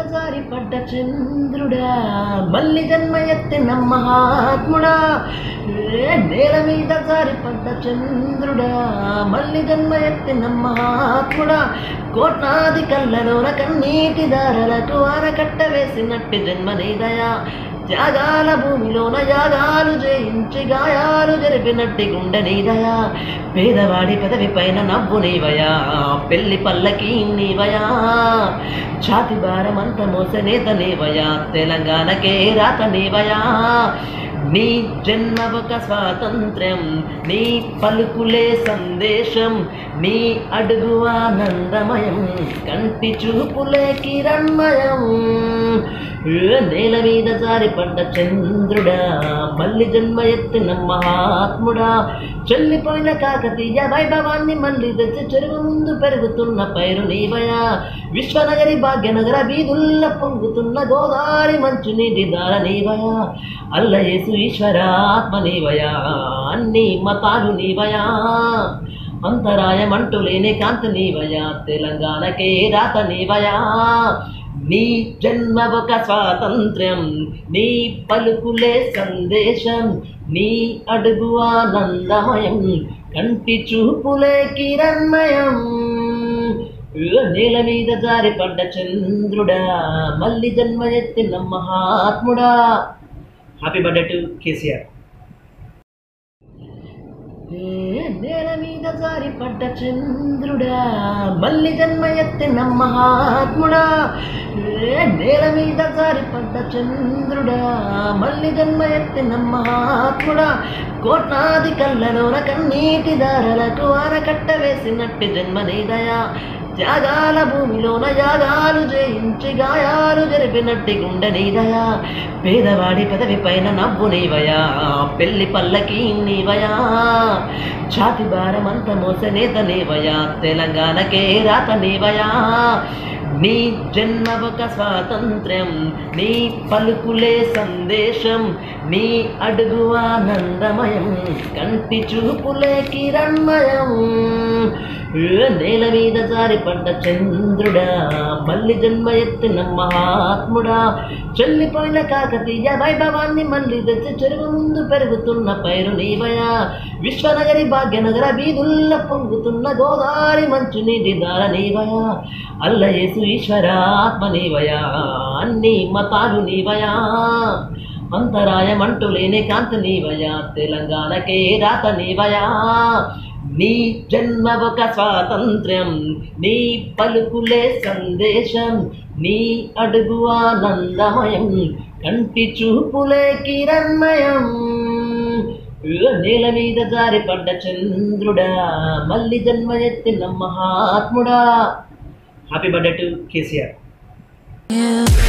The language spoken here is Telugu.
జారి పడ్డ చంద్రుడా మల్లి జన్మ ఎత్తిన మహాత్ముడా ఏ నేల మీద జారి పడ్డ చంద్రుడా మల్లి జన్మ ఎత్తిన మహాత్ముడా కోట్లాది కళ్ళలోన కన్నీటి దారలకు ఆనకట్ట వేసినట్టి జన్మ నీదయా త్యాగాల భూమిలోన యాగాలు జయించి గాయాలు జరిపినట్టి గుండె నీదయా పేదవాడి పెదవి పైన నవ్వు నీవయా పెళ్లి పల్లకి నీవయా ఛాతి భారమంత మోసనేత నీవయా తెలంగాణకే రాత నీవయా నీ జన్మ ఒక స్వాతంత్ర్యం నీ పలుకులే సందేశం నీ అడుగు ఆనందమయం కంటి చూపులే కిరణ్మయం ఏ నేల మీద జారిపడ్డ చంద్రుడా మళ్ళీ జన్మ ఎత్తిన మహాత్ముడా చెల్లిపోయిన కాకతీయ వైభవాన్ని మళ్ళీ తెచ్చి చెరువు ముందు పెరుగుతున్న పైరు నీవయా విశ్వనగరి భాగ్యనగర వీధుల్ల పొంగుతున్న గోదావరి మంచు నీటి దార నీవయా అల్లయేసు ఈశ్వరాత్మ నీవయా అన్ని మతాలు నీవయా అంతరాయమంటూ లేని కాంతి నీవయా తెలంగాణకే రాత నీవయా నీ జన్మ ఒక స్వాతంత్ర్యం నీ పలుకులే సందేశం నీ అడుగు ఆనందమయం కంటి చూపులే కిరణ్మయం ఏ నేల మీద జారిపడ్డ చంద్రుడా మళ్ళీ జన్మ ఎత్తిన మహాత్ముడా హ్యాపీ బర్త్డే టు కేసీఆర్ ఏ నేల మీద జారిపడ్డ చంద్రుడా మళ్ళీ జన్మ ఎత్తిన మహాత్ముడా ఏ నేల మీద జారిపడ్డ చంద్రుడా మళ్ళీ జన్మ ఎత్తిన మహాత్ముడా కోట్లాది కళ్ళలోన కన్నీటి దారలకు ఆనకట్ట వేసినట్టి జన్మ నీదయా త్యాగాల భూమిలోన యాగాలు జయించి గాయాలు జరిపినట్టి గుండె నీదయా పేదవాడి పెదవి పైన నవ్వు నీవయా పెళ్లి పల్లకి నీవయా ఛాతి భారమంత మోసనేత నీవయా తెలంగాణకే రాత నీవయా నీ జన్మ ఒక స్వాతంత్ర్యం నీ పలుకులే సందేశం నీ అడుగు ఆనందమయం కంటి చూపులే కిరణ్మయం ఏ నేల మీద జారిపడ్డ చంద్రుడా మళ్ళీ జన్మ ఎత్తిన మహాత్ముడా చెల్లిపోయిన కాకతీయ వైభవాన్ని మళ్ళీ తెచ్చి చెరువు ముందు పెరుగుతున్న పైరు నీవయా విశ్వనగరి భాగ్యనగర వీధుల్ల పొంగుతున్న గోదావరి మంచు నీటి దార నీవయా అల్లయేసు ఈశ్వరాత్మ నీవయా అన్ని మతాలు నీవయా అంతరాయమంటూ లేని కాంతి నీవయా తెలంగాణకే రాత నీవయా నీ జన్మ ఒక స్వాతంత్ర్యం నీ పలుకులే సందేశం నీ అడుగు ఆనందమయం కంటి చూపులే కిరణ్మయం ఏ నేల మీద జారిపడ్డ చంద్రుడా మళ్ళీ జన్మ ఎత్తిన మహాత్ముడా happy birthday to KCR you